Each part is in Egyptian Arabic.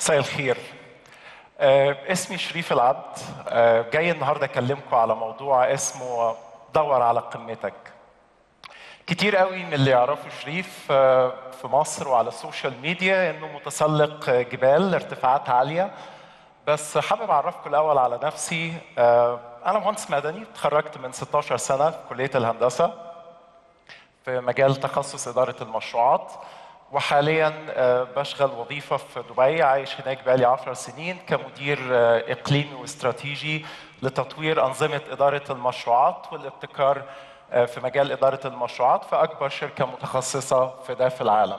مساء الخير آه، اسمي شريف العبد آه، جاي النهارده اكلمكم على موضوع اسمه دور على قمتك كتير قوي من اللي يعرفوا شريف آه، في مصر وعلى السوشيال ميديا انه متسلق آه، جبال ارتفاعات عاليه بس حابب اعرفكم الاول على نفسي آه، انا مهندس مدني اتخرجت من 16 سنه في كليه الهندسه في مجال تخصص اداره المشروعات وحاليا آه، بشغل وظيفه في دبي عايش هناك بقالي 10 سنين كمدير آه، اقليمي واستراتيجي لتطوير انظمه اداره المشروعات والابتكار آه، في مجال اداره المشروعات في اكبر شركه متخصصه في ده في العالم.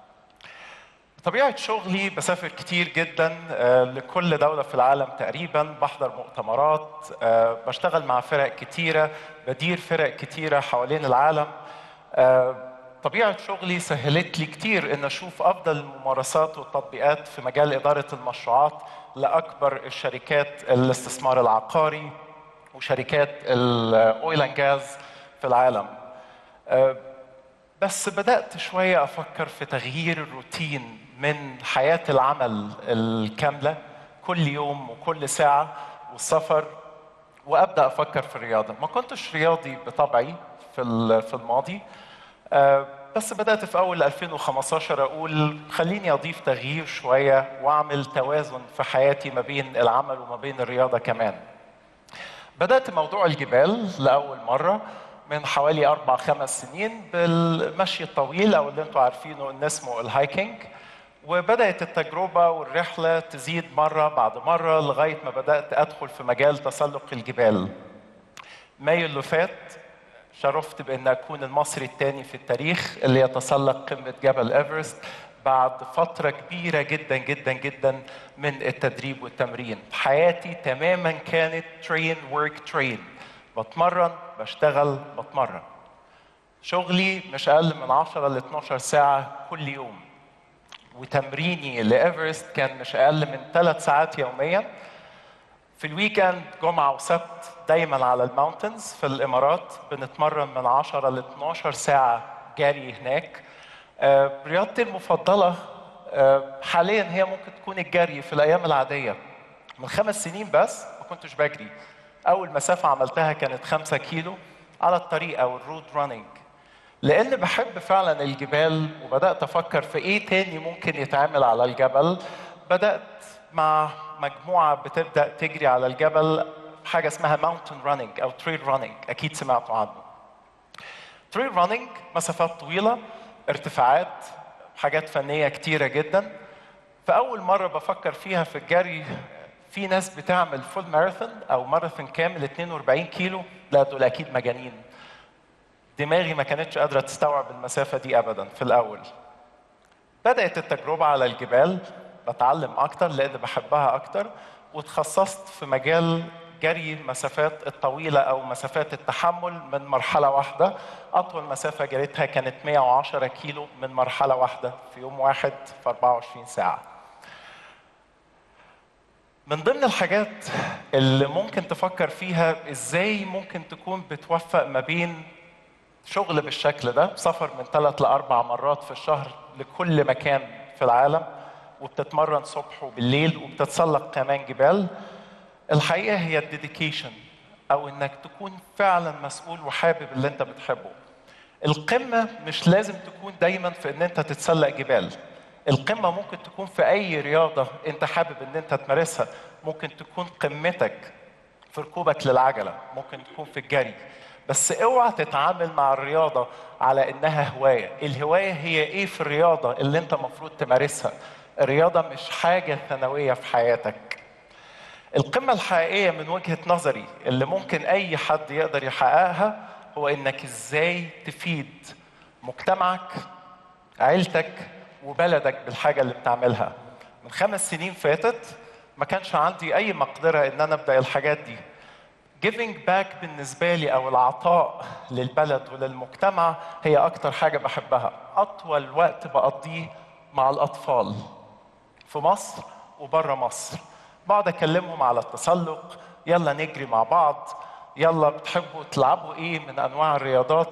طبيعة شغلي بسافر كتير جدا آه، لكل دولة في العالم تقريبا بحضر مؤتمرات آه، بشتغل مع فرق كتيرة بدير فرق كتيرة حوالين العالم آه، طبيعة شغلي سهلت لي كتير ان اشوف افضل الممارسات والتطبيقات في مجال ادارة المشروعات لاكبر الشركات الاستثمار العقاري وشركات الاويل اند جاز في العالم آه، بس بدأت شوية أفكر في تغيير الروتين من حياة العمل الكاملة كل يوم وكل ساعة والسفر وأبدأ أفكر في الرياضة ما كنتش رياضي بطبعي في ال- في الماضي آه، بس بدأت في أول 2015 أقول خليني أضيف تغيير شوية وأعمل توازن في حياتي ما بين العمل وما بين الرياضة كمان بدأت موضوع الجبال لأول مرة من حوالي أربع خمس سنين بالمشي الطويل أو اللي أنتم عارفينه إن اسمه الهايكنج وبدأت التجربة والرحلة تزيد مرة بعد مرة لغاية ما بدأت أدخل في مجال تسلق الجبال مايو اللي فات شرفت بأن أكون المصري الثاني في التاريخ اللي يتسلق قمة جبل إيفرست بعد فترة كبيرة جدا جدا جدا من التدريب والتمرين حياتي تماما كانت ترين ورك ترين بتمرن بشتغل بتمرن شغلي مش أقل من 10 ل 12 ساعة كل يوم وتمريني لإيفرست كان مش أقل من ثلاث ساعات يوميا في الويكند جمعة وسبت دايما على الماونتنز في الإمارات بنتمرن من 10 ل 12 ساعة جري هناك آه، رياضتي المفضلة آه، حاليا هي ممكن تكون الجري في الأيام العادية من خمس سنين بس ما كنتش بجري أول مسافة عملتها كانت خمسة كيلو على الطريق أو الرود رانينج لان بحب فعلا الجبال وبدات افكر في ايه تاني ممكن يتعمل على الجبل بدات مع مجموعه بتبدا تجري على الجبل حاجه اسمها ماونتن رانينج او تريل رانينج اكيد سمعتوا عنه تريل رانينج مسافات طويله ارتفاعات حاجات فنيه كتيره جدا فاول مره بفكر فيها في الجري في ناس بتعمل فول ماراثون او ماراثون كامل 42 كيلو لا دول اكيد مجانين دماغي ما كانتش قادرة تستوعب المسافة دي أبدا في الأول بدأت التجربة على الجبال بتعلم أكتر لأن بحبها أكتر وتخصصت في مجال جري المسافات الطويلة أو مسافات التحمل من مرحلة واحدة أطول مسافة جريتها كانت 110 كيلو من مرحلة واحدة في يوم واحد في 24 ساعة من ضمن الحاجات اللي ممكن تفكر فيها ازاي ممكن تكون بتوفق ما بين شغل بالشكل ده سفر من ثلاث لاربع مرات في الشهر لكل مكان في العالم وبتتمرن صبح وبالليل وبتتسلق كمان جبال الحقيقه هي الديديكيشن او انك تكون فعلا مسؤول وحابب اللي انت بتحبه القمه مش لازم تكون دايما في ان انت تتسلق جبال القمه ممكن تكون في اي رياضه انت حابب ان انت تمارسها ممكن تكون قمتك في ركوبك للعجله ممكن تكون في الجري بس اوعى تتعامل مع الرياضه على انها هوايه الهوايه هي ايه في الرياضه اللي انت المفروض تمارسها الرياضه مش حاجه ثانويه في حياتك القمه الحقيقيه من وجهه نظري اللي ممكن اي حد يقدر يحققها هو انك ازاي تفيد مجتمعك عيلتك وبلدك بالحاجه اللي بتعملها من خمس سنين فاتت ما كانش عندي اي مقدره ان انا ابدا الحاجات دي giving back بالنسبة لي أو العطاء للبلد وللمجتمع هي أكتر حاجة بحبها أطول وقت بقضيه مع الأطفال في مصر وبره مصر بقعد أكلمهم على التسلق يلا نجري مع بعض يلا بتحبوا تلعبوا إيه من أنواع الرياضات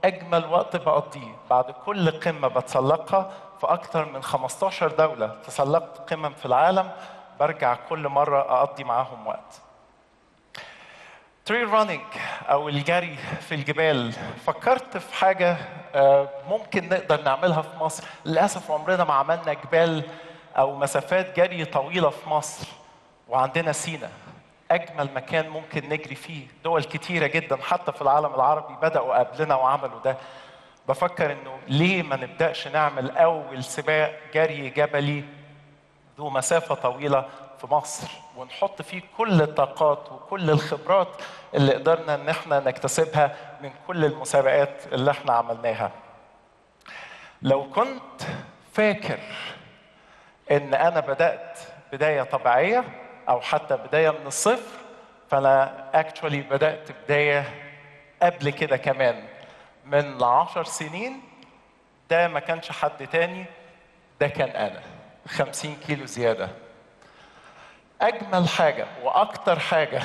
اجمل وقت بقضيه بعد كل قمه بتسلقها في اكثر من 15 دوله تسلقت قمم في العالم برجع كل مره اقضي معاهم وقت تري رانينج او الجري في الجبال فكرت في حاجه آه، ممكن نقدر نعملها في مصر للاسف عمرنا ما عملنا جبال او مسافات جري طويله في مصر وعندنا سينا اجمل مكان ممكن نجري فيه دول كتيره جدا حتى في العالم العربي بداوا قبلنا وعملوا ده بفكر انه ليه ما نبداش نعمل اول سباق جري جبلي ذو مسافه طويله في مصر ونحط فيه كل الطاقات وكل الخبرات اللي قدرنا ان احنا نكتسبها من كل المسابقات اللي احنا عملناها لو كنت فاكر ان انا بدات بدايه طبيعيه او حتى بدايه من الصفر فانا اكشولي بدات بدايه قبل كده كمان من عشر سنين ده ما كانش حد تاني ده كان انا 50 كيلو زياده اجمل حاجه واكتر حاجه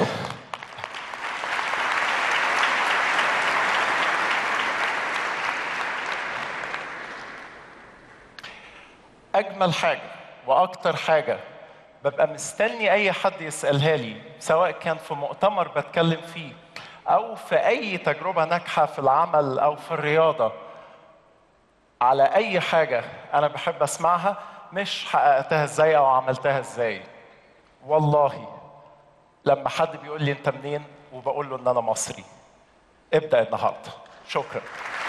اجمل حاجه واكتر حاجه ببقى مستني اي حد يسالها لي سواء كان في مؤتمر بتكلم فيه او في اي تجربه ناجحه في العمل او في الرياضه على اي حاجه انا بحب اسمعها مش حققتها ازاي او عملتها ازاي والله لما حد بيقول لي انت منين وبقول له ان انا مصري ابدا النهارده شكرا